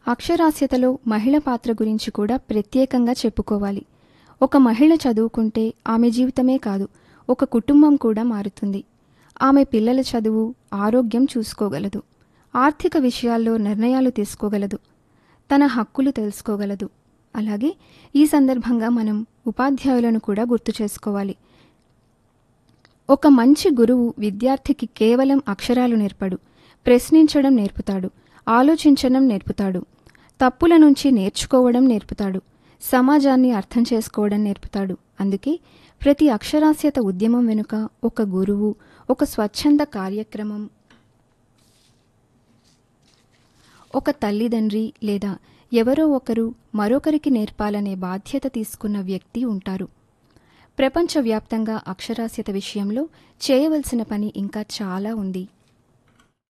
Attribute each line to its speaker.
Speaker 1: అక్షరాస్యతలో మహిళ పాత్ర గురించి కూడా ప్రత్యేకంగా చెప్పుకోవాలి ఒక మహిళ చదువుకుంటే ఆమె జీవితమే కాదు ఒక కుటుంబం కూడా మారుతుంది ఆమె పిల్లల చదువు ఆరోగ్యం చూసుకోగలదు ఆర్థిక విషయాల్లో నిర్ణయాలు తీసుకోగలదు తన హక్కులు తెలుసుకోగలదు అలాగే ఈ సందర్భంగా మనం ఉపాధ్యాయులను కూడా గుర్తు చేసుకోవాలి ఒక మంచి గురువు విద్యార్థికి కేవలం అక్షరాలు నేర్పడు ప్రశ్నించడం నేర్పుతాడు ఆలోచించడం నేర్పుతాడు తప్పుల నుంచి నేర్చుకోవడం నేర్పుతాడు సమాజాన్ని అర్థం చేసుకోవడం నేర్పుతాడు అందుకే ప్రతి అక్షరాస్యత ఉద్యమం వెనుక ఒక గురువు ఒక స్వచ్ఛంద కార్యక్రమం ఒక తల్లిదండ్రి లేదా ఎవరో ఒకరు మరొకరికి నేర్పాలనే బాధ్యత తీసుకున్న వ్యక్తి ఉంటారు ప్రపంచవ్యాప్తంగా అక్షరాస్యత విషయంలో చేయవలసిన పని ఇంకా చాలా ఉంది